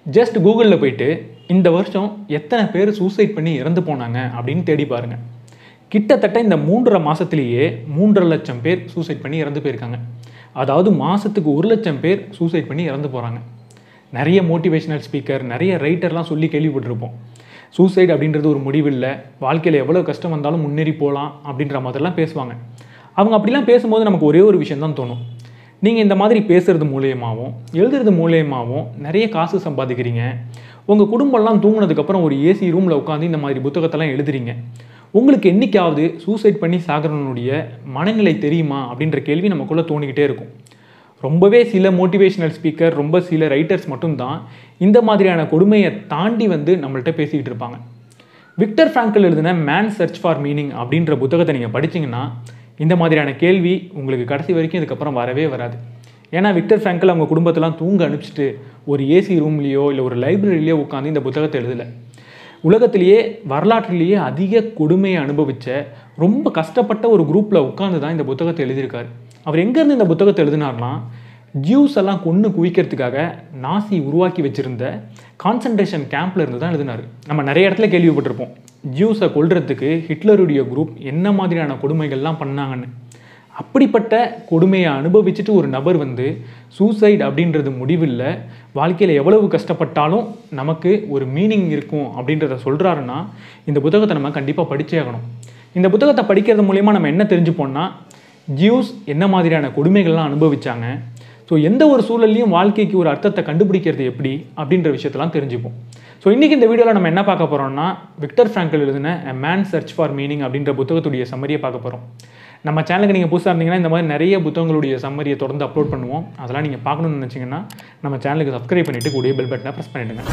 just கூகுளில் போயிட்டு இந்த வருஷம் எத்தனை பேர் சூசைட் பண்ணி இறந்து போனாங்க அப்படின்னு தேடி பாருங்க கிட்டத்தட்ட இந்த மூன்றரை மாதத்துலேயே மூன்றரை லட்சம் பேர் சூசைட் பண்ணி இறந்து போயிருக்காங்க அதாவது மாதத்துக்கு ஒரு லட்சம் பேர் சூசைட் பண்ணி இறந்து போகிறாங்க நிறைய மோட்டிவேஷனல் ஸ்பீக்கர் நிறைய ரைட்டர்லாம் சொல்லி கேள்விப்பட்டிருப்போம் சூசைட் அப்படின்றது ஒரு முடிவில்லை வாழ்க்கையில் எவ்வளோ கஷ்டம் வந்தாலும் முன்னேறி போகலாம் அப்படின்ற மாதிரிலாம் பேசுவாங்க அவங்க அப்படிலாம் பேசும்போது நமக்கு ஒரே ஒரு விஷயம் தான் தோணும் நீங்கள் இந்த மாதிரி பேசுகிறது மூலியமாகவும் எழுதுறது மூலியமாகவும் நிறைய காசு சம்பாதிக்கிறீங்க உங்கள் குடும்பம்லாம் தூங்குனதுக்கப்புறம் ஒரு ஏசி ரூமில் உட்காந்து இந்த மாதிரி புத்தகத்தெல்லாம் எழுதுறீங்க உங்களுக்கு என்னைக்காவது சூசைட் பண்ணி சாகிறவனுடைய மனநிலை தெரியுமா அப்படின்ற கேள்வி நமக்குள்ளே தோணிக்கிட்டே இருக்கும் ரொம்பவே சில மோட்டிவேஷனல் ஸ்பீக்கர் ரொம்ப சில ரைட்டர்ஸ் மட்டும்தான் இந்த மாதிரியான கொடுமையை தாண்டி வந்து நம்மள்ட்ட பேசிக்கிட்டு இருப்பாங்க விக்டர் ஃப்ராங்கல் எழுதின மேன் சர்ச் ஃபார் மீனிங் அப்படின்ற புத்தகத்தை நீங்கள் படிச்சீங்கன்னா இந்த மாதிரியான கேள்வி உங்களுக்கு கடைசி வரைக்கும் இதுக்கப்புறம் வரவே வராது ஏன்னா விக்டர் ஃப்ராங்கல் அவங்க குடும்பத்தெல்லாம் தூங்க அனுப்பிச்சிட்டு ஒரு ஏசி ரூம்லேயோ இல்லை ஒரு லைப்ரரியிலையோ உட்காந்து இந்த புத்தகத்தை எழுதலை உலகத்திலேயே வரலாற்றிலேயே அதிக கொடுமையை அனுபவித்த ரொம்ப கஷ்டப்பட்ட ஒரு குரூப்பில் உட்காந்து தான் இந்த புத்தகத்தை எழுதியிருக்காரு அவர் எங்கேருந்து இந்த புத்தகத்தை எழுதினார்னா ஜூஸ் எல்லாம் கொன்று குவிக்கிறதுக்காக நாசி உருவாக்கி வச்சிருந்த கான்சன்ட்ரேஷன் கேம்ப்ல இருந்து தான் எழுதினார் நம்ம நிறைய இடத்துல கேள்விப்பட்டிருப்போம் ஜூஸை கொல்றதுக்கு ஹிட்லருடைய குரூப் என்ன மாதிரியான கொடுமைகள்லாம் பண்ணாங்கன்னு அப்படிப்பட்ட கொடுமையை அனுபவிச்சுட்டு ஒரு நபர் வந்து சூசைட் அப்படின்றது முடிவில்லை வாழ்க்கையில் எவ்வளவு கஷ்டப்பட்டாலும் நமக்கு ஒரு மீனிங் இருக்கும் அப்படின்றத சொல்கிறாருன்னா இந்த புத்தகத்தை நம்ம கண்டிப்பாக படிச்சே ஆகணும் இந்த புத்தகத்தை படிக்கிறது மூலயமா நம்ம என்ன தெரிஞ்சுப்போம்னா ஜியூஸ் என்ன மாதிரியான கொடுமைகள்லாம் அனுபவிச்சாங்க ஸோ எந்த ஒரு சூழல்லையும் வாழ்க்கைக்கு ஒரு அர்த்தத்தை கண்டுபிடிக்கிறது எப்படி அப்படின்ற விஷயத்தெல்லாம் தெரிஞ்சுப்போம் ஸோ இன்றைக்கி இந்த வீடியோவில் நம்ம என்ன பார்க்க போகிறோம்னா விக்டர் ஃப்ராங்கல் எழுதின A man search for meaning அப்படின்ற புத்தகத்துடைய சம்மரியை பார்க்க போகிறோம் நம்ம சேனலுக்கு நீங்கள் புதுசாக இருந்தீங்கன்னா இந்த மாதிரி நிறைய புத்தகங்களுடைய சம்மரியை தொடர்ந்து அப்லோட் பண்ணுவோம் அதெல்லாம் நீங்கள் பார்க்கணும்னு நினச்சிங்கன்னா நம்ம சேனலுக்கு சப்ஸ்கிரைப் பண்ணிவிட்டு கூடிய பெல் பட்டனை ப்ரெஸ் பண்ணிவிடுங்க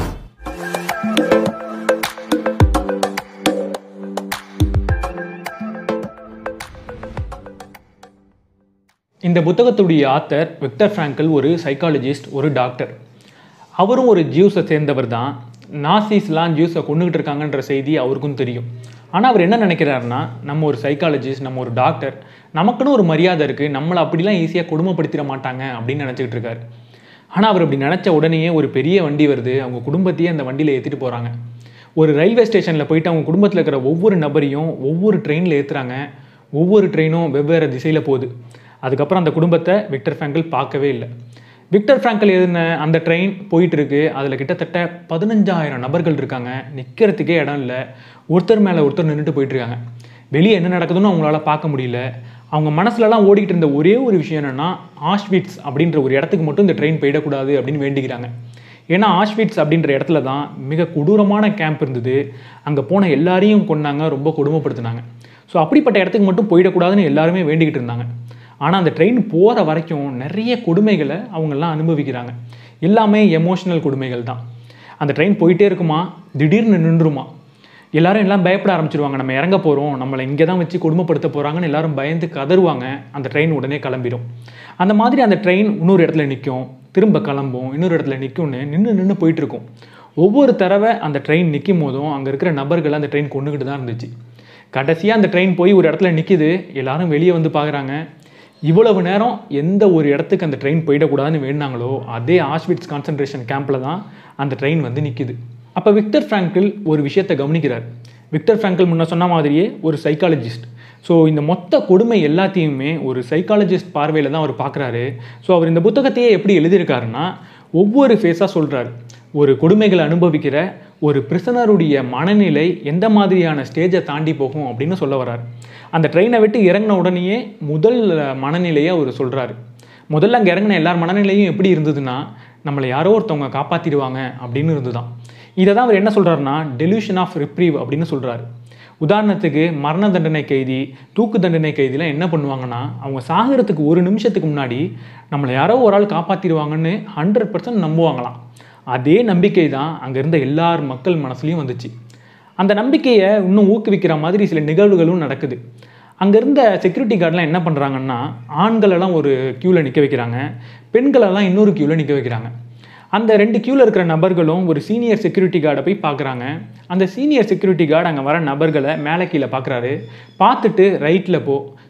இந்த புத்தகத்துடைய ஆத்தர் விக்டர் ஃப்ராங்கல் ஒரு சைக்காலஜிஸ்ட் ஒரு டாக்டர் அவரும் ஒரு ஜியூஸை சேர்ந்தவர் தான் நாசிஸ்லாம் ஜியூஸை கொண்டுகிட்டு இருக்காங்கன்ற செய்தி அவருக்கும் தெரியும் ஆனால் அவர் என்ன நினைக்கிறாருன்னா நம்ம ஒரு சைக்காலஜிஸ்ட் நம்ம ஒரு டாக்டர் நமக்குன்னு ஒரு மரியாதை இருக்குது நம்மளை அப்படிலாம் ஈஸியாக கொடுமைப்படுத்திட மாட்டாங்க அப்படின்னு நினச்சிக்கிட்டு இருக்காரு ஆனால் அவர் அப்படி நினச்ச உடனேயே ஒரு பெரிய வண்டி வருது அவங்க குடும்பத்தையே அந்த வண்டியில் ஏற்றிட்டு போகிறாங்க ஒரு ரயில்வே ஸ்டேஷனில் போயிட்டு அவங்க குடும்பத்தில் இருக்கிற ஒவ்வொரு நபரையும் ஒவ்வொரு ட்ரெயினில் ஏற்றுறாங்க ஒவ்வொரு ட்ரெயினும் வெவ்வேறு திசையில் போகுது அதுக்கப்புறம் அந்த குடும்பத்தை விக்டர் ஃப்ராங்கல் பார்க்கவே இல்லை விக்டர் ஃப்ராங்கல் எழுதின அந்த ட்ரெயின் போயிட்டு இருக்கு அதில் கிட்டத்தட்ட பதினஞ்சாயிரம் நபர்கள் இருக்காங்க நிற்கிறதுக்கே இடம் இல்லை ஒருத்தர் மேலே ஒருத்தர் நின்றுட்டு போயிட்டு இருக்காங்க வெளியே என்ன நடக்குதுன்னு அவங்களால பார்க்க முடியல அவங்க மனசுலலாம் ஓடிக்கிட்டு இருந்த ஒரே ஒரு விஷயம் என்னென்னா ஆஷ்விட்ஸ் அப்படின்ற ஒரு இடத்துக்கு மட்டும் இந்த ட்ரெயின் போயிடக்கூடாது அப்படின்னு வேண்டிக்கிறாங்க ஏன்னா ஆஷ்விட்ஸ் அப்படின்ற இடத்துல தான் மிக கொடூரமான கேம்ப் இருந்தது அங்கே போன எல்லாரையும் கொன்னாங்க ரொம்ப கொடுமைப்படுத்தினாங்க ஸோ அப்படிப்பட்ட இடத்துக்கு மட்டும் போயிடக்கூடாதுன்னு எல்லாருமே வேண்டிக்கிட்டு இருந்தாங்க ஆனால் அந்த ட்ரெயின் போகிற வரைக்கும் நிறைய கொடுமைகளை அவங்கெல்லாம் அனுபவிக்கிறாங்க எல்லாமே எமோஷனல் கொடுமைகள் தான் அந்த ட்ரெயின் போயிட்டே இருக்குமா திடீர்னு நின்றுமா எல்லாரும் எல்லாம் பயப்பட ஆரம்பிச்சிருவாங்க நம்ம இறங்க போகிறோம் நம்மளை இங்கே தான் வச்சு கொடுமைப்படுத்த போகிறாங்கன்னு எல்லாரும் பயந்து கதறுவாங்க அந்த ட்ரெயின் உடனே கிளம்பிடும் அந்த மாதிரி அந்த ட்ரெயின் இன்னொரு இடத்துல நிற்கும் திரும்ப கிளம்பும் இன்னொரு இடத்துல நிற்கும்னு நின்று நின்று போயிட்டு இருக்கும் ஒவ்வொரு தடவை அந்த ட்ரெயின் நிற்கும் போதும் அங்கே இருக்கிற நபர்கள் அந்த ட்ரெயின் கொண்டுகிட்டு தான் இருந்துச்சு கடைசியாக அந்த ட்ரெயின் போய் ஒரு இடத்துல நிற்கிது எல்லாரும் வெளியே வந்து பார்க்குறாங்க இவ்வளவு நேரம் எந்த ஒரு இடத்துக்கு அந்த ட்ரெயின் போயிடக்கூடாதுன்னு வேணாங்களோ அதே ஆஷ்விட்ஸ் கான்சன்ட்ரேஷன் கேம்பில் தான் அந்த ட்ரெயின் வந்து நிற்கிது அப்போ விக்டர் ஃப்ராங்கிள் ஒரு விஷயத்தை கவனிக்கிறார் விக்டர் ஃப்ராங்கிள் முன்ன சொன்ன மாதிரியே ஒரு சைக்காலஜிஸ்ட் ஸோ இந்த மொத்த கொடுமை எல்லாத்தையுமே ஒரு சைக்காலஜிஸ்ட் பார்வையில் தான் அவர் பார்க்குறாரு ஸோ அவர் இந்த புத்தகத்தையே எப்படி எழுதியிருக்காருன்னா ஒவ்வொரு ஃபேஸாக சொல்கிறார் ஒரு கொடுமைகளை அனுபவிக்கிற ஒரு பிரிசனருடைய மனநிலை எந்த மாதிரியான ஸ்டேஜை தாண்டி போகும் அப்படின்னு சொல்ல வர்றார் அந்த ட்ரெயினை விட்டு இறங்கின உடனேயே முதல் மனநிலையை அவர் சொல்கிறாரு முதல்ல அங்கே இறங்கின எல்லார் மனநிலையும் எப்படி இருந்ததுன்னா நம்மளை யாரோ ஒருத்தவங்க காப்பாற்றிடுவாங்க அப்படின்னு இருந்துதான் இதை தான் அவர் என்ன சொல்கிறாருன்னா டெலியூஷன் ஆஃப் ரிப்ரீவ் அப்படின்னு சொல்கிறாரு உதாரணத்துக்கு மரண தண்டனை கைதி தூக்கு தண்டனை கைதிலாம் என்ன பண்ணுவாங்கன்னா அவங்க சாகிறதுக்கு ஒரு நிமிஷத்துக்கு முன்னாடி நம்மளை யாரோ ஒரு ஆள் காப்பாற்றிடுவாங்கன்னு ஹண்ட்ரட் பர்சன்ட் நம்புவாங்களாம் அதே நம்பிக்கை தான் அங்கே இருந்த எல்லார் மக்கள் மனசுலையும் வந்துச்சு அந்த நம்பிக்கையை இன்னும் ஊக்குவிக்கிற மாதிரி சில நிகழ்வுகளும் நடக்குது அங்கே இருந்த செக்யூரிட்டி கார்டெலாம் என்ன பண்ணுறாங்கன்னா ஆண்களெல்லாம் ஒரு க்யூவில் நிற்க வைக்கிறாங்க பெண்களெல்லாம் இன்னொரு க்யூவில் நிற்க வைக்கிறாங்க அந்த ரெண்டு க்யூவில் இருக்கிற நபர்களும் ஒரு சீனியர் செக்யூரிட்டி கார்டை போய் பார்க்குறாங்க அந்த சீனியர் செக்யூரிட்டி கார்டு அங்கே வர நபர்களை மேலே கீழே பார்க்குறாரு பார்த்துட்டு ரைட்டில் போ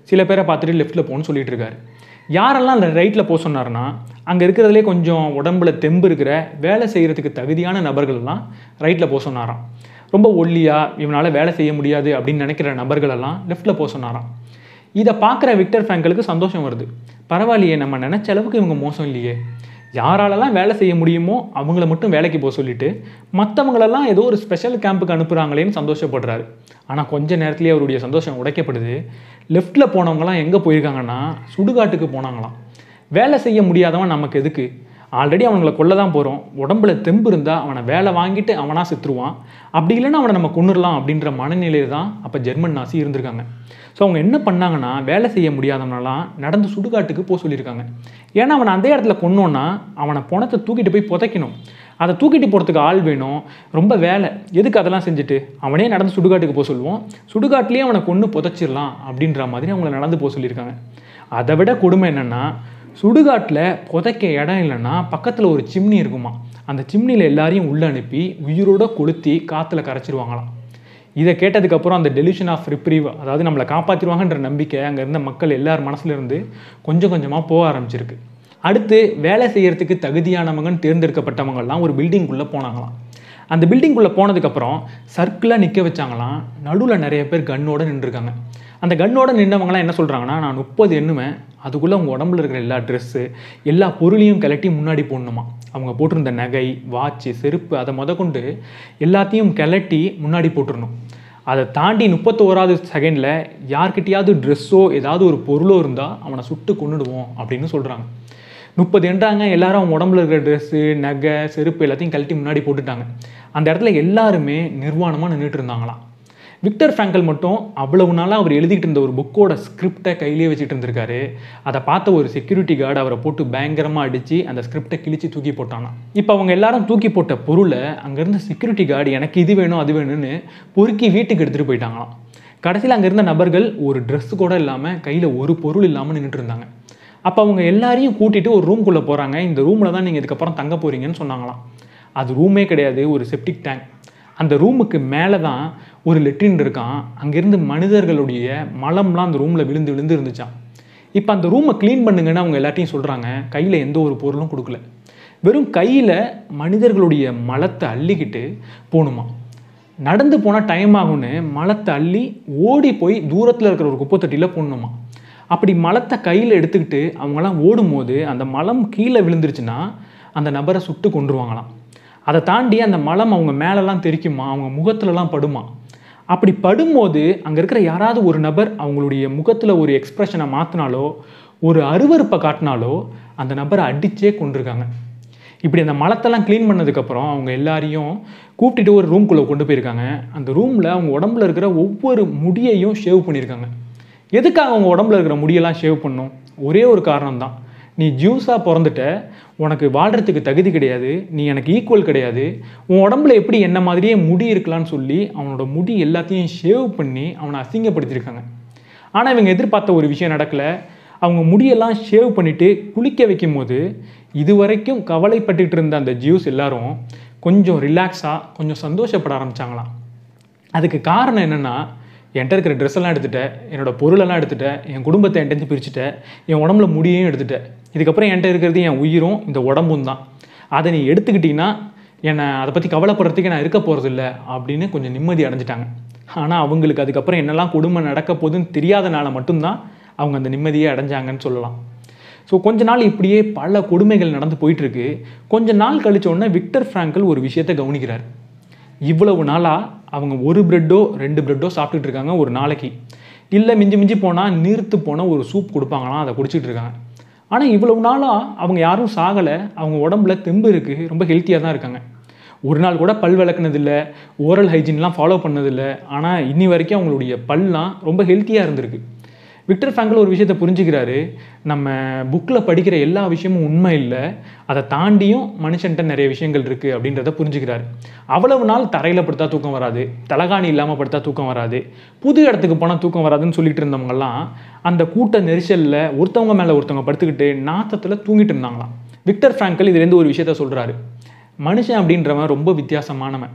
சில பேரை பார்த்துட்டு லெஃப்ட்டில் போகணும்னு சொல்லிட்டு இருக்காரு யாரெல்லாம் ரைட்டில் போக சொன்னார்னா அங்கே இருக்கிறதுலே கொஞ்சம் உடம்புல தெம்பு இருக்கிற வேலை செய்கிறதுக்கு தகுதியான நபர்கள்லாம் ரைட்டில் போக சொன்னாராம் ரொம்ப ஒல்லியாக இவனால் வேலை செய்ய முடியாது அப்படின்னு நினைக்கிற நபர்களெல்லாம் லெஃப்ட்டில் போக சொன்னாராம் இதை பார்க்குற விக்டர் ஃப்ராங்கலுக்கு சந்தோஷம் வருது பரவாயில்லையே நம்ம நினச்ச அளவுக்கு இவங்க மோசம் இல்லையே யாராலெல்லாம் வேலை செய்ய முடியுமோ அவங்கள மட்டும் வேலைக்கு போக சொல்லிட்டு மற்றவங்களெல்லாம் ஏதோ ஒரு ஸ்பெஷல் கேம்புக்கு அனுப்புகிறாங்களேன்னு சந்தோஷப்படுறாரு ஆனால் கொஞ்ச நேரத்துலேயே அவருடைய சந்தோஷம் உடைக்கப்படுது லெஃப்ட்டில் போனவங்கலாம் எங்கே போயிருக்காங்கன்னா சுடுகாட்டுக்கு போனாங்களாம் வேலை செய்ய முடியாதவன் நமக்கு எதுக்கு ஆல்ரெடி அவங்கள கொல்ல தான் போகிறோம் உடம்புல தெம்பு இருந்தால் அவனை வேலை வாங்கிட்டு அவனாக செத்துருவான் அப்படி இல்லைன்னா அவனை நம்ம கொண்டுடலாம் அப்படின்ற மனநிலையில் தான் அப்போ ஜெர்மன் நாசி இருந்திருக்காங்க ஸோ அவங்க என்ன பண்ணாங்கன்னா வேலை செய்ய முடியாதவனெல்லாம் நடந்து சுடுகாட்டுக்கு போக சொல்லியிருக்காங்க ஏன்னா அவனை அந்த இடத்துல கொன்னோன்னா அவனை பணத்தை தூக்கிட்டு போய் புதைக்கணும் அதை தூக்கிட்டு போகிறதுக்கு ஆள் வேணும் ரொம்ப வேலை எதுக்கு அதெல்லாம் செஞ்சுட்டு அவனே நடந்து சுடுகாட்டுக்கு போக சொல்லுவோம் சுடுகாட்டிலேயே அவனை கொன்று புதைச்சிடலாம் அப்படின்ற மாதிரி அவங்கள நடந்து போக சொல்லியிருக்காங்க அதை விட கொடுமை என்னென்னா சுடுகாட்டில் புதைக்க இடம் இல்லைன்னா பக்கத்தில் ஒரு சிம்னி இருக்குமா அந்த சிம்னியில் எல்லாரையும் உள்ளே அனுப்பி உயிரோட கொளுத்தி காற்றுல கரைச்சிருவாங்களாம் இதை கேட்டதுக்கப்புறம் அந்த டெலிஷன் ஆஃப் ரிப்ரீவ் அதாவது நம்மளை காப்பாற்றிடுவாங்கன்ற நம்பிக்கை அங்கே இருந்த மக்கள் எல்லார் மனசுல இருந்து கொஞ்சம் கொஞ்சமாக போக ஆரம்பிச்சிருக்கு அடுத்து வேலை செய்யறதுக்கு தகுதியானவங்கன்னு தேர்ந்தெடுக்கப்பட்டவங்கெல்லாம் ஒரு பில்டிங்குள்ளே போனாங்களாம் அந்த பில்டிங்குள்ளே போனதுக்கப்புறம் சர்க்கிளாக நிற்க வச்சாங்களாம் நடுவில் நிறைய பேர் கன்னோட நின்றுருக்காங்க அந்த கன்னோட நின்றவங்களாம் என்ன சொல்கிறாங்கன்னா நான் முப்பது எண்ணுவேன் அதுக்குள்ளே அவங்க உடம்புல இருக்கிற எல்லா ட்ரெஸ்ஸு எல்லா பொருளையும் கலட்டி முன்னாடி போடணுமா அவங்க போட்டிருந்த நகை வாட்சு செருப்பு அதை முத கொண்டு எல்லாத்தையும் கிளட்டி முன்னாடி போட்டுடணும் அதை தாண்டி முப்பத்தோராவது செகண்டில் யார்கிட்டயாவது ட்ரெஸ்ஸோ ஏதாவது ஒரு பொருளோ இருந்தால் அவனை சுட்டு கொன்னுடுவோம் அப்படின்னு சொல்கிறாங்க முப்பது என்றாங்க எல்லாரும் அவங்க உடம்புல இருக்கிற ட்ரெஸ்ஸு நகை செருப்பு எல்லாத்தையும் கழட்டி முன்னாடி போட்டுட்டாங்க அந்த இடத்துல எல்லாருமே நிர்வாணமாக நின்றுட்டு இருந்தாங்களாம் விக்டர் ஃப்ராங்கல் மட்டும் அவ்வளவு நாளாக அவர் எழுதிட்டு இருந்த ஒரு புக்கோட ஸ்கிரிப்டை கையிலேயே வச்சுட்டு இருந்திருக்காரு அதை பார்த்த ஒரு செக்யூரிட்டி கார்டு அவரை போட்டு பயங்கரமாக அடித்து அந்த ஸ்கிரிப்டை கிழிச்சு தூக்கி போட்டானா இப்போ அவங்க எல்லாரும் தூக்கி போட்ட பொருளை அங்கேருந்த செக்யூரிட்டி கார்டு எனக்கு இது வேணும் அது வேணும்னு பொறுக்கி வீட்டுக்கு எடுத்துகிட்டு போயிட்டாங்களாம் கடைசியில் அங்கே இருந்த நபர்கள் ஒரு ட்ரெஸ் கூட இல்லாமல் கையில் ஒரு பொருள் இல்லாமல் நின்றுட்டு இருந்தாங்க அப்போ அவங்க எல்லாரையும் கூட்டிகிட்டு ஒரு ரூம்குள்ளே போகிறாங்க இந்த ரூமில் தான் நீங்கள் இதுக்கப்புறம் தங்க போகிறீங்கன்னு சொன்னாங்களாம் அது ரூமே கிடையாது ஒரு செப்டிக் டேங்க் அந்த ரூமுக்கு மேலே தான் ஒரு லெட்ரின் இருக்கான் அங்கேருந்து மனிதர்களுடைய மலம்லாம் அந்த ரூமில் விழுந்து விழுந்து இருந்துச்சான் இப்போ அந்த ரூமை க்ளீன் பண்ணுங்கன்னு அவங்க எல்லாத்தையும் சொல்கிறாங்க கையில் எந்த ஒரு பொருளும் கொடுக்கல வெறும் கையில் மனிதர்களுடைய மலத்தை அள்ளிக்கிட்டு போகணுமா நடந்து போனால் டைம் ஆகும்னு மலத்தை அள்ளி ஓடி போய் தூரத்தில் இருக்கிற ஒரு குப்பை தொட்டியில் போடணுமா அப்படி மலத்தை கையில் எடுத்துக்கிட்டு அவங்களாம் ஓடும்போது அந்த மலம் கீழே விழுந்துருச்சுன்னா அந்த நபரை சுட்டு கொண்டுருவாங்களாம் அதை தாண்டி அந்த மலம் அவங்க மேலெல்லாம் தெரிக்குமா அவங்க முகத்துலலாம் படுமா அப்படி படும்போது அங்கே இருக்கிற யாராவது ஒரு நபர் அவங்களுடைய முகத்தில் ஒரு எக்ஸ்ப்ரெஷனை மாற்றினாலோ ஒரு அருவருப்பை காட்டினாலோ அந்த நபரை அடிச்சே கொண்டிருக்காங்க இப்படி அந்த மலத்தெல்லாம் க்ளீன் பண்ணதுக்கப்புறம் அவங்க எல்லாரையும் கூப்பிட்டுட்டு ஒரு ரூம்குள்ளே கொண்டு போயிருக்காங்க அந்த ரூமில் அவங்க உடம்புல இருக்கிற ஒவ்வொரு முடியையும் ஷேவ் பண்ணியிருக்காங்க எதுக்காக அவங்க உடம்புல இருக்கிற முடியெல்லாம் ஷேவ் பண்ணும் ஒரே ஒரு காரணம் தான் நீ ஜூஸாக பிறந்துட்ட உனக்கு வாழ்கிறதுக்கு தகுதி கிடையாது நீ எனக்கு ஈக்குவல் கிடையாது உன் உடம்புல எப்படி என்ன மாதிரியே முடி இருக்கலாம்னு சொல்லி அவனோட முடி எல்லாத்தையும் ஷேவ் பண்ணி அவனை அசிங்கப்படுத்தியிருக்காங்க ஆனால் இவங்க எதிர்பார்த்த ஒரு விஷயம் நடக்கலை அவங்க முடியெல்லாம் ஷேவ் பண்ணிவிட்டு குளிக்க வைக்கும் போது இது வரைக்கும் கவலைப்பட்டுட்டு இருந்த அந்த ஜியூஸ் எல்லாரும் கொஞ்சம் ரிலாக்ஸாக கொஞ்சம் சந்தோஷப்பட ஆரம்பிச்சாங்களாம் அதுக்கு காரணம் என்னென்னா என்கிட்ட இருக்கிற ட்ரெஸ் எல்லாம் எடுத்துட்டேன் என்னோட பொருளெல்லாம் எடுத்துட்டேன் என் குடும்பத்தை என்கிட்ட பிரிச்சுட்டேன் என் உடம்புல முடியையும் எடுத்துட்டேன் இதுக்கப்புறம் என்கிட்ட இருக்கிறது என் உயிரும் இந்த உடம்பும் தான் அதை நீ எடுத்துக்கிட்டீங்கன்னா என்னை அதை பற்றி கவலைப்படுறதுக்கு நான் இருக்க போகிறதில்ல அப்படின்னு கொஞ்சம் நிம்மதி அடைஞ்சிட்டாங்க ஆனால் அவங்களுக்கு அதுக்கப்புறம் என்னெல்லாம் கொடுமை நடக்க போகுதுன்னு தெரியாதனால மட்டும்தான் அவங்க அந்த நிம்மதியை அடைஞ்சாங்கன்னு சொல்லலாம் ஸோ கொஞ்ச நாள் இப்படியே பல கொடுமைகள் நடந்து போயிட்டுருக்கு கொஞ்ச நாள் கழிச்ச உடனே விக்டர் ஃப்ராங்கல் ஒரு விஷயத்தை கவனிக்கிறார் இவ்வளவு நாளாக அவங்க ஒரு பிரெட்டோ ரெண்டு பிரெட்டோ சாப்பிட்டுட்டு இருக்காங்க ஒரு நாளைக்கு இல்லை மிஞ்சி மிஞ்சி போனால் நீர்த்து போன ஒரு சூப் கொடுப்பாங்களாம் அதை குடிச்சிட்டு இருக்காங்க ஆனால் இவ்வளவு நாளாக அவங்க யாரும் சாகலை அவங்க உடம்புல தெம்பு இருக்குது ரொம்ப ஹெல்த்தியாக தான் இருக்காங்க ஒரு நாள் கூட பல் விளக்குனதில்லை ஓரல் ஹைஜீன்லாம் ஃபாலோ பண்ணதில்லை ஆனால் இன்னி வரைக்கும் அவங்களுடைய பல்லாம் ரொம்ப ஹெல்த்தியாக இருந்திருக்கு விக்டர் ஃப்ராங்கல் ஒரு விஷயத்தை புரிஞ்சுக்கிறாரு நம்ம புக்கில் படிக்கிற எல்லா விஷயமும் உண்மை இல்லை அதை தாண்டியும் மனுஷன்ட்ட நிறைய விஷயங்கள் இருக்குது அப்படின்றத புரிஞ்சுக்கிறாரு அவ்வளவு நாள் தரையில் படுத்தா தூக்கம் வராது தலகாணி இல்லாமல் படுத்தா தூக்கம் வராது புது இடத்துக்கு போனால் தூக்கம் வராதுன்னு சொல்லிட்டு இருந்தவங்கலாம் அந்த கூட்ட நெரிசலில் ஒருத்தவங்க மேலே ஒருத்தவங்க படுத்துக்கிட்டு நாத்தத்தில் தூங்கிட்டு இருந்தாங்களாம் விக்டர் ஃப்ராங்கல் இதுலேருந்து ஒரு விஷயத்த சொல்கிறாரு மனுஷன் அப்படின்றவன் ரொம்ப வித்தியாசமானவன்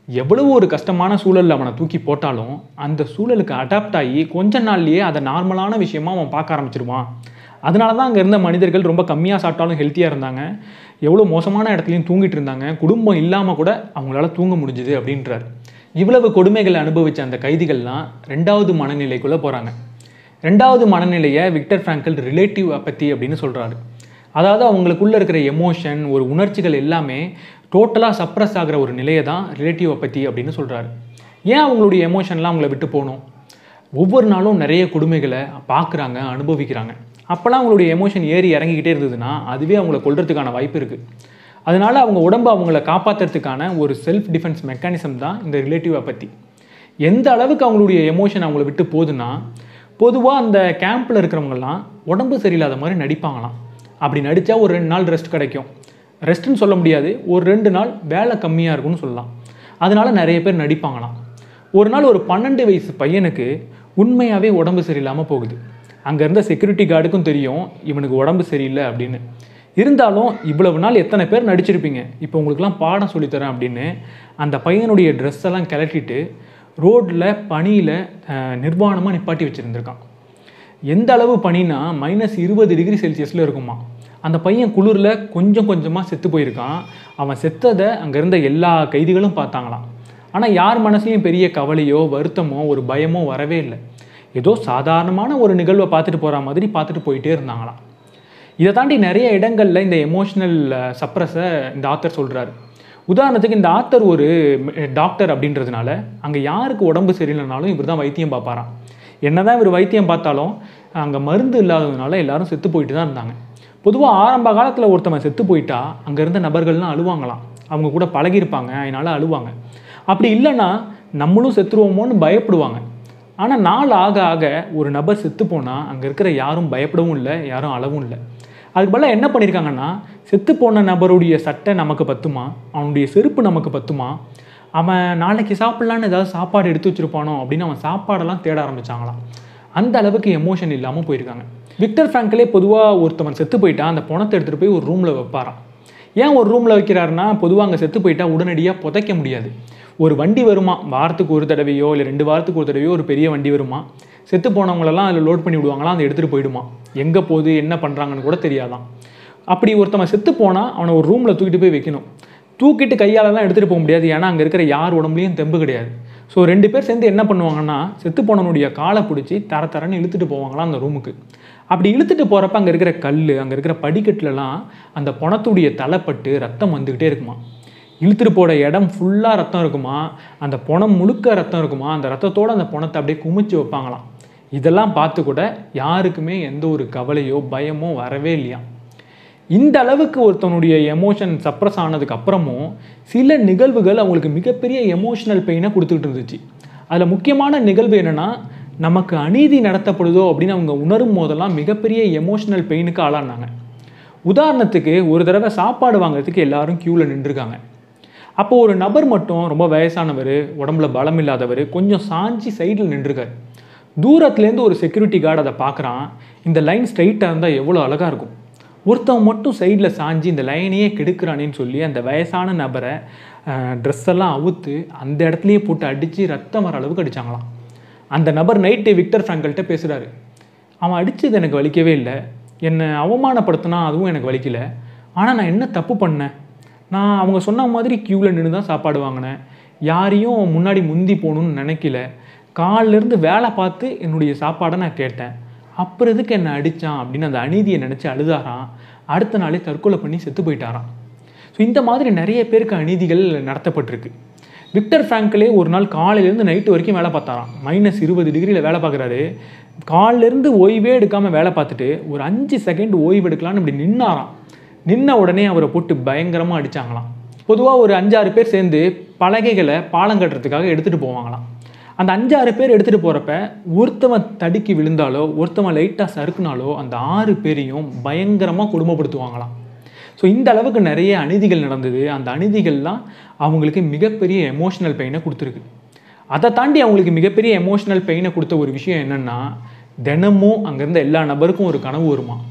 எவ்வளவு ஒரு கஷ்டமான சூழலில் அவனை தூக்கி போட்டாலும் அந்த சூழலுக்கு அடாப்ட் ஆகி கொஞ்ச நாள்லயே அதை நார்மலான விஷயமா அவன் பார்க்க ஆரம்பிச்சிருவான் அதனால தான் அங்கே இருந்த மனிதர்கள் ரொம்ப கம்மியாக சாப்பிட்டாலும் ஹெல்த்தியாக இருந்தாங்க எவ்வளோ மோசமான இடத்துலையும் தூங்கிட்டு இருந்தாங்க குடும்பம் இல்லாமல் கூட அவங்களால தூங்க முடிஞ்சுது அப்படின்றார் இவ்வளவு கொடுமைகளை அனுபவித்த அந்த கைதிகள்லாம் ரெண்டாவது மனநிலைக்குள்ளே போகிறாங்க ரெண்டாவது மனநிலையை விக்டர் ஃப்ராங்கல் ரிலேட்டிவ் அப்பத்தி அப்படின்னு சொல்கிறாரு அதாவது அவங்களுக்குள்ள இருக்கிற எமோஷன் ஒரு உணர்ச்சிகள் எல்லாமே டோட்டலாக சப்ரஸ் ஆகிற ஒரு நிலையை தான் ரிலேட்டிவ் அப்பத்தி அப்படின்னு சொல்கிறாரு ஏன் அவங்களுடைய எமோஷன்லாம் அவங்கள விட்டு போகணும் ஒவ்வொரு நாளும் நிறைய கொடுமைகளை பார்க்குறாங்க அனுபவிக்கிறாங்க அப்போல்லாம் அவங்களுடைய எமோஷன் ஏறி இறங்கிக்கிட்டே இருந்ததுன்னா அதுவே அவங்கள கொல்றதுக்கான வாய்ப்பு இருக்குது அதனால அவங்க உடம்பு அவங்கள காப்பாற்றுறதுக்கான ஒரு செல்ஃப் டிஃபென்ஸ் மெக்கானிசம் தான் இந்த ரிலேட்டிவ் அப்பத்தி எந்த அளவுக்கு அவங்களுடைய எமோஷன் அவங்கள விட்டு போகுதுன்னா பொதுவாக அந்த கேம்பில் இருக்கிறவங்கலாம் உடம்பு சரியில்லாத மாதிரி நடிப்பாங்களாம் அப்படி நடித்தா ஒரு ரெண்டு நாள் ரெஸ்ட் கிடைக்கும் ரெஸ்ட்டுன்னு சொல்ல முடியாது ஒரு ரெண்டு நாள் வேலை கம்மியாக இருக்கும்னு சொல்லலாம் அதனால நிறைய பேர் நடிப்பாங்களாம் ஒரு நாள் ஒரு பன்னெண்டு வயசு பையனுக்கு உண்மையாகவே உடம்பு சரியில்லாமல் போகுது அங்கே இருந்த செக்யூரிட்டி கார்டுக்கும் தெரியும் இவனுக்கு உடம்பு சரியில்லை அப்படின்னு இருந்தாலும் இவ்வளவு நாள் எத்தனை பேர் நடிச்சிருப்பீங்க இப்போ உங்களுக்குலாம் பாடம் சொல்லித்தரேன் அப்படின்னு அந்த பையனுடைய ட்ரெஸ் எல்லாம் கிளட்டிட்டு ரோட்டில் பனியில் நிர்வாணமாக நிப்பாட்டி வச்சுருந்துருக்கான் எந்த அளவு பனினா மைனஸ் இருபது டிகிரி செல்சியஸில் இருக்குமா அந்த பையன் குளிரில் கொஞ்சம் கொஞ்சமாக செத்து போயிருக்கான் அவன் செத்ததை அங்கே இருந்த எல்லா கைதிகளும் பார்த்தாங்களாம் ஆனால் யார் மனசுலையும் பெரிய கவலையோ வருத்தமோ ஒரு பயமோ வரவே இல்லை ஏதோ சாதாரணமான ஒரு நிகழ்வை பார்த்துட்டு போகிற மாதிரி பார்த்துட்டு போயிட்டே இருந்தாங்களாம் இதை தாண்டி நிறைய இடங்களில் இந்த எமோஷ்னல் சப்ரஸை இந்த ஆத்தர் சொல்கிறாரு உதாரணத்துக்கு இந்த ஆத்தர் ஒரு டாக்டர் அப்படின்றதுனால அங்கே யாருக்கு உடம்பு சரியில்லைனாலும் இவர் தான் வைத்தியம் பார்ப்பாராம் என்னதான் இவர் வைத்தியம் பார்த்தாலும் அங்கே மருந்து இல்லாததுனால எல்லாரும் செத்து போயிட்டு தான் இருந்தாங்க பொதுவாக ஆரம்ப காலத்தில் ஒருத்தவன் செத்து போயிட்டா அங்கே இருந்த நபர்கள்லாம் அழுவாங்களாம் அவங்க கூட பழகியிருப்பாங்க அதனால அழுவாங்க அப்படி இல்லைன்னா நம்மளும் செத்துருவோமோன்னு பயப்படுவாங்க ஆனால் நாள் ஆக ஆக ஒரு நபர் செத்து போனால் அங்கே இருக்கிற யாரும் பயப்படவும் இல்லை யாரும் அழவும் இல்லை அதுக்கு பதிலாக என்ன பண்ணியிருக்காங்கன்னா செத்து போன நபருடைய சட்டை நமக்கு பத்துமா அவனுடைய செருப்பு நமக்கு பத்துமா அவன் நாளைக்கு சாப்பிட்லான்னு ஏதாவது சாப்பாடு எடுத்து வச்சிருப்பானோ அப்படின்னு அவன் சாப்பாடெல்லாம் தேட ஆரம்பிச்சாங்களாம் அந்த அளவுக்கு எமோஷன் இல்லாமல் போயிருக்காங்க விக்டர் ஃப்ராங்கலே பொதுவாக ஒருத்தவன் செத்து போயிட்டா அந்த பணத்தை எடுத்துகிட்டு போய் ஒரு ரூமில் வைப்பாராம் ஏன் ஒரு ரூமில் வைக்கிறாருன்னா பொதுவாக அங்கே செத்து போயிட்டா உடனடியாக புதைக்க முடியாது ஒரு வண்டி வருமா வாரத்துக்கு ஒரு தடவையோ இல்லை ரெண்டு வாரத்துக்கு ஒரு தடவையோ ஒரு பெரிய வண்டி வருமா செத்து போனவங்களெல்லாம் அதில் லோட் பண்ணி விடுவாங்களாம் அதை எடுத்துகிட்டு போயிடுமா எங்கே போகுது என்ன பண்ணுறாங்கன்னு கூட தெரியாதான் அப்படி ஒருத்தவன் செத்து போனால் அவனை ஒரு ரூமில் தூக்கிட்டு போய் வைக்கணும் தூக்கிட்டு கையாலலாம் எடுத்துகிட்டு போக முடியாது ஏன்னா அங்கே இருக்கிற யார் உடம்புலையும் தெம்பு கிடையாது ஸோ ரெண்டு பேர் சேர்ந்து என்ன பண்ணுவாங்கன்னா செத்து போனவனுடைய காலை பிடிச்சி தர தரன்னு இழுத்துட்டு போவாங்களாம் அந்த ரூமுக்கு அப்படி இழுத்துட்டு போகிறப்ப அங்கே இருக்கிற கல் அங்கே இருக்கிற படிக்கட்டுலலாம் அந்த பணத்துடைய தலைப்பட்டு ரத்தம் வந்துக்கிட்டே இருக்குமா இழுத்துட்டு போட இடம் ஃபுல்லாக ரத்தம் இருக்குமா அந்த பணம் முழுக்க ரத்தம் இருக்குமா அந்த ரத்தத்தோடு அந்த பணத்தை அப்படியே குமிச்சு வைப்பாங்களாம் இதெல்லாம் பார்த்து கூட யாருக்குமே எந்த ஒரு கவலையோ பயமோ வரவே இல்லையா இந்த அளவுக்கு ஒருத்தனுடைய எமோஷன் சப்ரஸ் ஆனதுக்கு அப்புறமும் சில நிகழ்வுகள் அவங்களுக்கு மிகப்பெரிய எமோஷனல் பெயினை கொடுத்துக்கிட்டு இருந்துச்சு அதில் முக்கியமான நிகழ்வு என்னென்னா நமக்கு அநீதி நடத்தப்படுதோ அப்படின்னு அவங்க உணரும் போதெல்லாம் மிகப்பெரிய எமோஷனல் பெயினுக்கு ஆளானாங்க உதாரணத்துக்கு ஒரு தடவை சாப்பாடு வாங்குறதுக்கு எல்லாரும் க்யூவில் நின்றுருக்காங்க அப்போ ஒரு நபர் மட்டும் ரொம்ப வயசானவர் உடம்புல பலம் இல்லாதவர் கொஞ்சம் சாஞ்சி சைடில் நின்றுருக்காரு தூரத்துலேருந்து ஒரு செக்யூரிட்டி கார்டு அதை பார்க்குறான் இந்த லைன் ஸ்ட்ரைட்டாக இருந்தால் எவ்வளோ அழகாக இருக்கும் ஒருத்தவன் மட்டும் சைடில் சாஞ்சி இந்த லைனையே கெடுக்கிறானேன்னு சொல்லி அந்த வயசான நபரை ட்ரெஸ் எல்லாம் அவுத்து அந்த இடத்துலையே போட்டு அடித்து ரத்தம் வர அளவுக்கு அடித்தாங்களாம் அந்த நபர் நைட்டு விக்டர் ஃப்ராங்கல்கிட்ட பேசுகிறாரு அவன் அடித்தது எனக்கு வலிக்கவே இல்லை என்னை அவமானப்படுத்தினா அதுவும் எனக்கு வலிக்கல ஆனால் நான் என்ன தப்பு பண்ணேன் நான் அவங்க சொன்ன மாதிரி க்யூவில் நின்று தான் சாப்பாடு வாங்கினேன் யாரையும் முன்னாடி முந்தி போகணுன்னு நினைக்கல காலிலேருந்து வேலை பார்த்து என்னுடைய சாப்பாடை நான் கேட்டேன் அப்புறம் எதுக்கு என்னை அடித்தான் அப்படின்னு அந்த அநீதியை நினச்சி அழுதாராம் அடுத்த நாளே தற்கொலை பண்ணி செத்து போயிட்டாராம் ஸோ இந்த மாதிரி நிறைய பேருக்கு அநீதிகள் நடத்தப்பட்டிருக்கு விக்டர் ஃப்ராங்கலே ஒரு நாள் காலையிலேருந்து நைட்டு வரைக்கும் வேலை பார்த்தாராம் மைனஸ் இருபது டிகிரியில் வேலை பார்க்குறாரு காலிலேருந்து ஓய்வே எடுக்காமல் வேலை பார்த்துட்டு ஒரு அஞ்சு செகண்ட் ஓய்வு எடுக்கலான்னு இப்படி நின்னாராம் நின்ன உடனே அவரை போட்டு பயங்கரமாக அடித்தாங்களாம் பொதுவாக ஒரு அஞ்சாறு பேர் சேர்ந்து பலகைகளை பாலம் கட்டுறதுக்காக எடுத்துகிட்டு போவாங்களாம் அந்த அஞ்சாறு பேர் எடுத்துகிட்டு போகிறப்ப ஒருத்தவன் தடுக்கி விழுந்தாலோ ஒருத்தவன் லைட்டாக சறுக்குனாலோ அந்த ஆறு பேரையும் பயங்கரமாக கொடுமைப்படுத்துவாங்களாம் ஸோ இந்த அளவுக்கு நிறைய அநீதிகள் நடந்தது அந்த அநீதிகள்லாம் அவங்களுக்கு மிகப்பெரிய எமோஷனல் பெயினை கொடுத்துருக்கு அதை தாண்டி அவங்களுக்கு மிகப்பெரிய எமோஷனல் பெயினை கொடுத்த ஒரு விஷயம் என்னென்னா தினமும் அங்கே இருந்த எல்லா நபருக்கும் ஒரு கனவு வருமா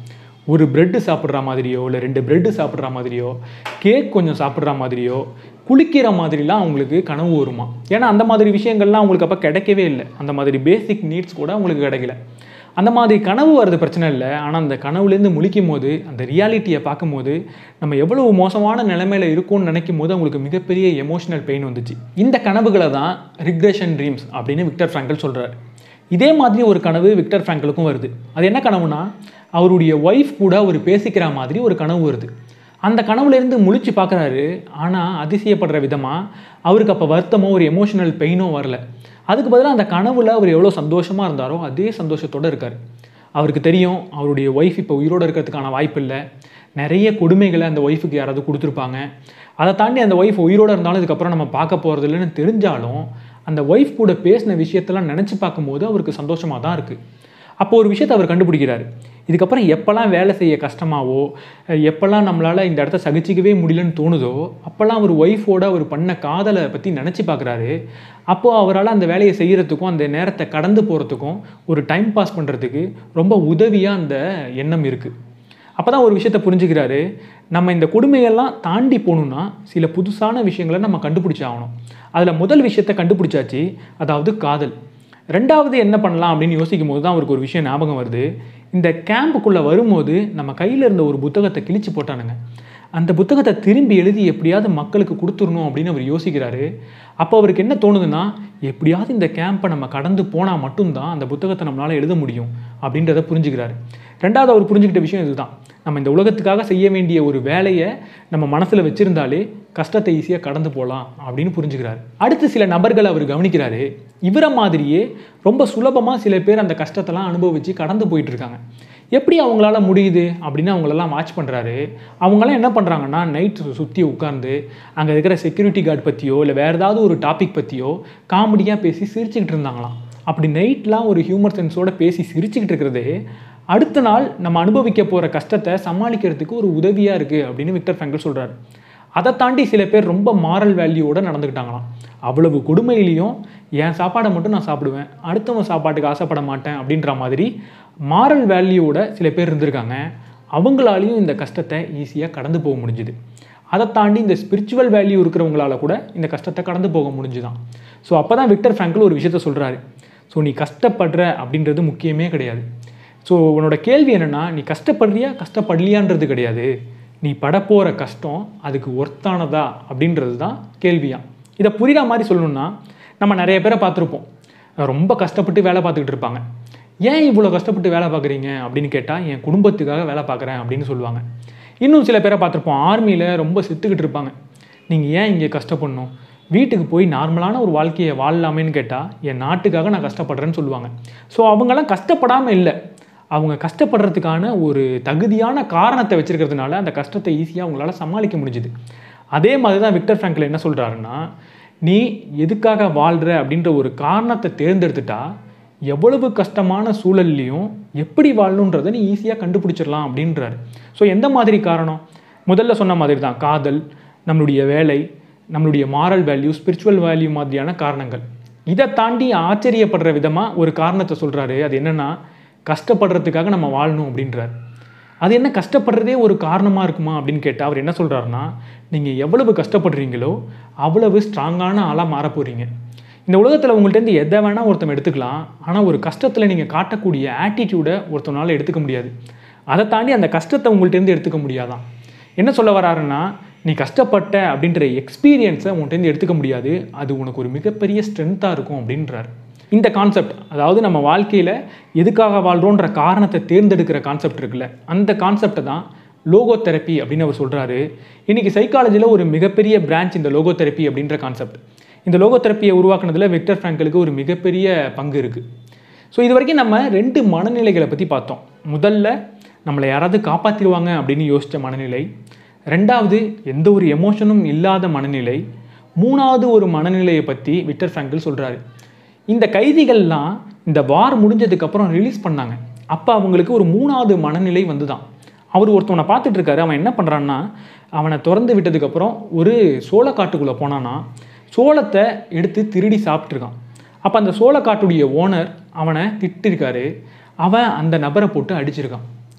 ஒரு பிரெட்டு சாப்பிட்ற மாதிரியோ இல்லை ரெண்டு பிரெட்டு சாப்பிட்ற மாதிரியோ கேக் கொஞ்சம் சாப்பிட்ற மாதிரியோ குளிக்கிற மாதிரிலாம் அவங்களுக்கு கனவு வருமா ஏன்னா அந்த மாதிரி விஷயங்கள்லாம் அவங்களுக்கு அப்போ கிடைக்கவே இல்லை அந்த மாதிரி பேசிக் நீட்ஸ் கூட அவங்களுக்கு கிடைக்கல அந்த மாதிரி கனவு வர்றது பிரச்சனை இல்லை ஆனால் அந்த கனவுலேருந்து முழிக்கும் போது அந்த ரியாலிட்டியை பார்க்கும்போது நம்ம எவ்வளவு மோசமான நிலைமையில இருக்கோம்னு நினைக்கும் போது அவங்களுக்கு மிகப்பெரிய எமோஷனல் பெயின் வந்துச்சு இந்த கனவுகளை தான் ரிக்ரெஷன் ட்ரீம்ஸ் அப்படின்னு விக்டர் ஃப்ராங்கல் சொல்கிறார் இதே மாதிரி ஒரு கனவு விக்டர் ஃப்ராங்கலுக்கும் வருது அது என்ன கனவுனா அவருடைய ஒய்ஃப் கூட அவர் பேசிக்கிற மாதிரி ஒரு கனவு வருது அந்த கனவுலேருந்து முழிச்சு பார்க்குறாரு ஆனால் அதிசயப்படுற விதமாக அவருக்கு அப்போ வருத்தமோ ஒரு எமோஷனல் பெயினோ வரல அதுக்கு பதிலாக அந்த கனவுல அவர் எவ்வளோ சந்தோஷமாக இருந்தாரோ அதே சந்தோஷத்தோடு இருக்கார் அவருக்கு தெரியும் அவருடைய ஒய்ஃப் இப்போ உயிரோடு இருக்கிறதுக்கான வாய்ப்பு இல்லை நிறைய கொடுமைகளை அந்த ஒய்ஃபுக்கு யாராவது கொடுத்துருப்பாங்க அதை தாண்டி அந்த ஒய்ஃப் உயிரோடு இருந்தாலும் இதுக்கப்புறம் நம்ம பார்க்க போகிறது இல்லைன்னு தெரிஞ்சாலும் அந்த ஒய்ஃப் கூட பேசின விஷயத்தெல்லாம் நினச்சி பார்க்கும்போது அவருக்கு சந்தோஷமாக தான் இருக்குது அப்போ ஒரு விஷயத்தை அவர் கண்டுபிடிக்கிறாரு இதுக்கப்புறம் எப்போல்லாம் வேலை செய்ய கஷ்டமாவோ எப்போல்லாம் நம்மளால் இந்த இடத்த சகிச்சிக்கவே முடியலன்னு தோணுதோ அப்போல்லாம் அவர் ஒய்ஃபோட அவர் பண்ண காதலை பற்றி நினச்சி பார்க்குறாரு அப்போது அவரால் அந்த வேலையை செய்கிறதுக்கும் அந்த நேரத்தை கடந்து போகிறதுக்கும் ஒரு டைம் பாஸ் பண்ணுறதுக்கு ரொம்ப உதவியாக அந்த எண்ணம் இருக்குது அப்போ தான் ஒரு விஷயத்தை புரிஞ்சுக்கிறாரு நம்ம இந்த கொடுமையெல்லாம் தாண்டி போகணுன்னா சில புதுசான விஷயங்களை நம்ம கண்டுபிடிச்சாகணும் அதில் முதல் விஷயத்தை கண்டுபிடிச்சாச்சு அதாவது காதல் ரெண்டாவது என்ன பண்ணலாம் அப்படின்னு யோசிக்கும் போது தான் அவருக்கு ஒரு விஷயம் ஞாபகம் வருது இந்த கேம்புக்குள்ளே வரும்போது நம்ம கையில் இருந்த ஒரு புத்தகத்தை கிழிச்சு போட்டானுங்க அந்த புத்தகத்தை திரும்பி எழுதி எப்படியாவது மக்களுக்கு கொடுத்துடணும் அப்படின்னு அவர் யோசிக்கிறாரு அப்போ அவருக்கு என்ன தோணுதுன்னா எப்படியாவது இந்த கேம்பை நம்ம கடந்து போனால் மட்டும்தான் அந்த புத்தகத்தை நம்மளால் எழுத முடியும் அப்படின்றத புரிஞ்சுக்கிறாரு ரெண்டாவது அவர் புரிஞ்சுக்கிட்ட விஷயம் இதுதான் நம்ம இந்த உலகத்துக்காக செய்ய வேண்டிய ஒரு வேலையை நம்ம மனசில் வச்சுருந்தாலே கஷ்டத்தை ஈஸியாக கடந்து போகலாம் அப்படின்னு புரிஞ்சுக்கிறாரு அடுத்து சில நபர்களை அவர் கவனிக்கிறாரு இவரை மாதிரியே ரொம்ப சுலபமாக சில பேர் அந்த கஷ்டத்தெல்லாம் அனுபவித்து கடந்து போயிட்டு இருக்காங்க எப்படி அவங்களால முடியுது அப்படின்னு அவங்களெல்லாம் வாட்ச் பண்ணுறாரு அவங்களாம் என்ன பண்ணுறாங்கன்னா நைட் சுற்றி உட்காந்து அங்கே இருக்கிற செக்யூரிட்டி கார்டு பற்றியோ இல்லை வேறு ஏதாவது ஒரு டாபிக் பற்றியோ காமெடியாக பேசி சிரிச்சுக்கிட்டு இருந்தாங்களாம் அப்படி நைட்லாம் ஒரு ஹியூமர் சென்ஸோட பேசி சிரிச்சுக்கிட்டு இருக்கிறதே அடுத்த நாள் நம்ம அனுபவிக்க போகிற கஷ்டத்தை சமாளிக்கிறதுக்கு ஒரு உதவியாக இருக்குது அப்படின்னு விக்டர் ஃபெங்கல் சொல்கிறார் அதை தாண்டி சில பேர் ரொம்ப மாரல் வேல்யூவோட நடந்துக்கிட்டாங்களாம் அவ்வளவு கொடுமையிலையும் என் சாப்பாடை மட்டும் நான் சாப்பிடுவேன் அடுத்தவன் சாப்பாட்டுக்கு ஆசைப்பட மாட்டேன் அப்படின்ற மாதிரி மாரல் வேல்யூவோட சில பேர் இருந்திருக்காங்க அவங்களாலையும் இந்த கஷ்டத்தை ஈஸியாக கடந்து போக முடிஞ்சுது அதை தாண்டி இந்த ஸ்பிரிச்சுவல் வேல்யூ இருக்கிறவங்களால கூட இந்த கஷ்டத்தை கடந்து போக முடிஞ்சுதான் ஸோ அப்போ தான் விக்டர் ஃப்ராங்கல் ஒரு விஷயத்த சொல்கிறாரு ஸோ நீ கஷ்டப்படுற அப்படின்றது முக்கியமே கிடையாது ஸோ உன்னோட கேள்வி என்னென்னா நீ கஷ்டப்படுறியா கஷ்டப்படலையான்றது கிடையாது நீ படப்போகிற கஷ்டம் அதுக்கு ஒர்த்தானதா அப்படின்றது தான் கேள்வியா இதை புரிகிற மாதிரி சொல்லணும்னா நம்ம நிறைய பேரை பார்த்துருப்போம் ரொம்ப கஷ்டப்பட்டு வேலை பார்த்துக்கிட்டு இருப்பாங்க ஏன் இவ்வளோ கஷ்டப்பட்டு வேலை பார்க்குறீங்க அப்படின்னு கேட்டால் என் குடும்பத்துக்காக வேலை பார்க்குறேன் அப்படின்னு சொல்லுவாங்க இன்னும் சில பேரை பார்த்துருப்போம் ஆர்மியில் ரொம்ப செத்துக்கிட்டு இருப்பாங்க நீங்கள் ஏன் இங்கே கஷ்டப்படணும் வீட்டுக்கு போய் நார்மலான ஒரு வாழ்க்கையை வாழலாமேன்னு கேட்டால் என் நாட்டுக்காக நான் கஷ்டப்படுறேன்னு சொல்லுவாங்க ஸோ அவங்கெல்லாம் கஷ்டப்படாமல் இல்லை அவங்க கஷ்டப்படுறதுக்கான ஒரு தகுதியான காரணத்தை வச்சுருக்கிறதுனால அந்த கஷ்டத்தை ஈஸியாக அவங்களால சமாளிக்க முடிஞ்சுது அதே மாதிரி தான் விக்டர் ஃப்ராங்கில் என்ன சொல்கிறாருன்னா நீ எதுக்காக வாழ்கிற அப்படின்ற ஒரு காரணத்தை தேர்ந்தெடுத்துட்டா எவ்வளவு கஷ்டமான சூழல்லையும் எப்படி வாழணுன்றதை நீ ஈஸியாக கண்டுபிடிச்சிடலாம் அப்படின்றாரு ஸோ எந்த மாதிரி காரணம் முதல்ல சொன்ன மாதிரி தான் காதல் நம்மளுடைய வேலை நம்மளுடைய மாரல் வேல்யூ ஸ்பிரிச்சுவல் வேல்யூ மாதிரியான காரணங்கள் இதை தாண்டி ஆச்சரியப்படுற விதமாக ஒரு காரணத்தை சொல்கிறாரு அது என்னென்னா கஷ்டப்படுறதுக்காக நம்ம வாழணும் அப்படின்றார் அது என்ன கஷ்டப்படுறதே ஒரு காரணமாக இருக்குமா அப்படின்னு கேட்டால் அவர் என்ன சொல்கிறாருன்னா நீங்கள் எவ்வளவு கஷ்டப்படுறீங்களோ அவ்வளவு ஸ்ட்ராங்கான ஆளாக மாற போகிறீங்க இந்த உலகத்தில் உங்கள்கிட்ட எதை வேணால் ஒருத்தன் எடுத்துக்கலாம் ஆனால் ஒரு கஷ்டத்தில் நீங்கள் காட்டக்கூடிய ஆட்டிடியூடை ஒருத்தனால எடுத்துக்க முடியாது அதை தாண்டி அந்த கஷ்டத்தை உங்கள்கிட்டருந்து எடுத்துக்க முடியாதான் என்ன சொல்ல வராருன்னா நீ கஷ்டப்பட்ட அப்படின்ற எக்ஸ்பீரியன்ஸை உன்கிட்டருந்து எடுத்துக்க முடியாது அது உனக்கு ஒரு மிகப்பெரிய ஸ்ட்ரென்த்தாக இருக்கும் அப்படின்றார் இந்த கான்செப்ட் அதாவது நம்ம வாழ்க்கையில் எதுக்காக வாழ்கிறோன்ற காரணத்தை தேர்ந்தெடுக்கிற கான்செப்ட் இருக்குல்ல அந்த கான்செப்டை தான் லோகோ தெரப்பி அப்படின்னு அவர் சொல்கிறாரு இன்றைக்கி சைக்காலஜியில் ஒரு மிகப்பெரிய பிரான்ச் இந்த லோகோ தெரப்பி அப்படின்ற கான்செப்ட் இந்த லோகோ தெரப்பியை உருவாக்குனதில் விக்டர் ஃப்ராங்கலுக்கு ஒரு மிகப்பெரிய பங்கு இருக்குது ஸோ இது வரைக்கும் நம்ம ரெண்டு மனநிலைகளை பற்றி பார்த்தோம் முதல்ல நம்மளை யாராவது காப்பாற்றிடுவாங்க அப்படின்னு யோசித்த மனநிலை ரெண்டாவது எந்த ஒரு எமோஷனும் இல்லாத மனநிலை மூணாவது ஒரு மனநிலையை பற்றி விக்டர் ஃப்ராங்கல் சொல்கிறாரு இந்த கைதிகள்லாம் இந்த வார் முடிஞ்சதுக்கப்புறம் ரிலீஸ் பண்ணாங்க அப்போ அவங்களுக்கு ஒரு மூணாவது மனநிலை வந்து தான் அவர் ஒருத்தவனை பார்த்துட்டு இருக்காரு அவன் என்ன பண்ணுறான்னா அவனை திறந்து விட்டதுக்கப்புறம் ஒரு சோளக்காட்டுக்குள்ளே போனான்னா சோளத்தை எடுத்து திருடி சாப்பிட்ருக்கான் அப்போ அந்த சோளக்காட்டுடைய ஓனர் அவனை திட்டிருக்காரு அவன் அந்த நபரை போட்டு அடிச்சிருக்கான்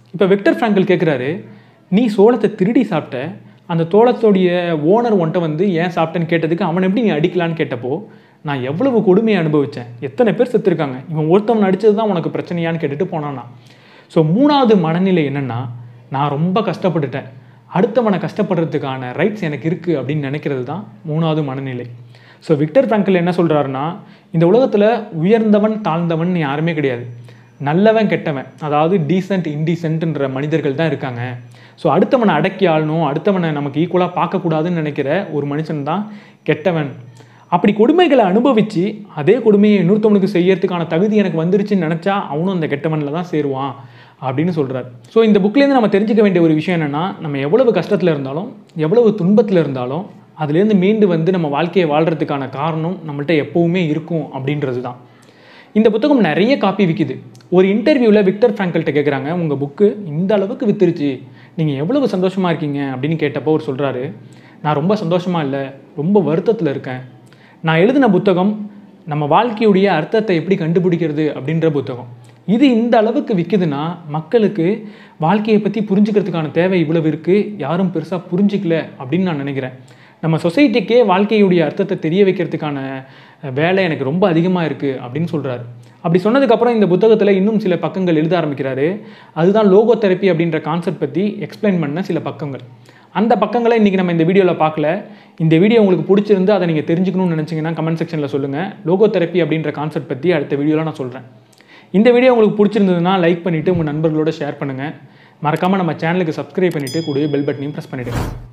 இப்போ விக்டர் ஃப்ராங்கல் கேட்குறாரு நீ சோளத்தை திருடி சாப்பிட்ட அந்த தோளத்தோடைய ஓனர் ஒன்ட்ட வந்து ஏன் சாப்பிட்டேன்னு கேட்டதுக்கு அவன் எப்படி நீ அடிக்கலான்னு கேட்டப்போ நான் எவ்வளவு கொடுமையை அனுபவித்தேன் எத்தனை பேர் செத்துருக்காங்க இவன் ஒருத்தவன் அடித்தது தான் உனக்கு பிரச்சனையான்னு கேட்டுட்டு போனானா ஸோ மூணாவது மனநிலை என்னென்னா நான் ரொம்ப கஷ்டப்பட்டுட்டேன் அடுத்தவனை கஷ்டப்படுறதுக்கான ரைட்ஸ் எனக்கு இருக்குது அப்படின்னு நினைக்கிறது தான் மூணாவது மனநிலை ஸோ விக்டர் ஃப்ராங்கல் என்ன சொல்கிறாருன்னா இந்த உலகத்தில் உயர்ந்தவன் தாழ்ந்தவன் யாருமே கிடையாது நல்லவன் கெட்டவன் அதாவது டீசென்ட் இன்டீசென்ட்ன்ற மனிதர்கள் தான் இருக்காங்க ஸோ அடுத்தவனை அடக்கி ஆளணும் அடுத்தவனை நமக்கு ஈக்குவலாக பார்க்கக்கூடாதுன்னு நினைக்கிற ஒரு மனுஷன் தான் கெட்டவன் அப்படி கொடுமைகளை அனுபவித்து அதே கொடுமையை இன்னொருத்தவனுக்கு செய்யறதுக்கான தகுதி எனக்கு வந்துருச்சுன்னு நினச்சா அவனும் அந்த கெட்டவனில் தான் சேருவான் அப்படின்னு சொல்கிறார் ஸோ இந்த புக்லேருந்து நம்ம தெரிஞ்சுக்க வேண்டிய ஒரு விஷயம் என்னென்னா நம்ம எவ்வளவு கஷ்டத்தில் இருந்தாலும் எவ்வளவு துன்பத்தில் இருந்தாலும் அதுலேருந்து மீண்டு வந்து நம்ம வாழ்க்கையை வாழ்கிறதுக்கான காரணம் நம்மள்ட்ட எப்போவுமே இருக்கும் அப்படின்றது தான் இந்த புத்தகம் நிறைய காப்பி விற்கிது ஒரு இன்டர்வியூவில் விக்டர் ஃப்ராங்கல்கிட்ட கேட்குறாங்க உங்கள் புக்கு இந்த அளவுக்கு வித்துருச்சு நீங்கள் எவ்வளவு சந்தோஷமாக இருக்கீங்க அப்படின்னு கேட்டப்போ அவர் சொல்கிறாரு நான் ரொம்ப சந்தோஷமாக இல்லை ரொம்ப வருத்தத்தில் இருக்கேன் நான் எழுதின புத்தகம் நம்ம வாழ்க்கையுடைய அர்த்தத்தை எப்படி கண்டுபிடிக்கிறது அப்படின்ற புத்தகம் இது இந்த அளவுக்கு விற்குதுன்னா மக்களுக்கு வாழ்க்கையை பற்றி புரிஞ்சுக்கிறதுக்கான தேவை இவ்வளவு இருக்குது யாரும் பெருசாக புரிஞ்சிக்கல அப்படின்னு நான் நினைக்கிறேன் நம்ம சொசைட்டிக்கே வாழ்க்கையுடைய அர்த்தத்தை தெரிய வைக்கிறதுக்கான வேலை எனக்கு ரொம்ப அதிகமாக இருக்குது அப்படின்னு சொல்கிறாரு அப்படி சொன்னதுக்கப்புறம் இந்த புத்தகத்தில் இன்னும் சில பக்கங்கள் எழுத ஆரம்பிக்கிறாரு அதுதான் லோகோ தெரப்பி அப்படின்ற கான்செப்ட் பற்றி எக்ஸ்பிளைன் பண்ண சில பக்கங்கள் அந்த பக்கங்களை இன்றைக்கி நம்ம இந்த வீடியோவில் பார்க்கல இந்த வீடியோ உங்களுக்கு பிடிச்சிருந்து அதை நீங்கள் தெரிஞ்சுக்கணும்னு நினச்சிங்கன்னா கமெண்ட் செக்ஷனில் சொல்லுங்கள் லோகோ தெரப்பி அப்படின்ற கான்செப்ட் பற்றி அடுத்த வீடியோவில் நான் சொல்கிறேன் இந்த வீடியோ உங்களுக்கு பிடிச்சிருந்ததுன்னா லைக் பண்ணிவிட்டு உங்கள் நண்பர்களோட ஷேர் பண்ணுங்கள் மறக்காமல் நம்ம சேனலுக்கு சப்ஸ்கிரைப் பண்ணிவிட்டு கூடவே பெல் பட்டனையும் ப்ரெஸ் பண்ணிவிடுங்க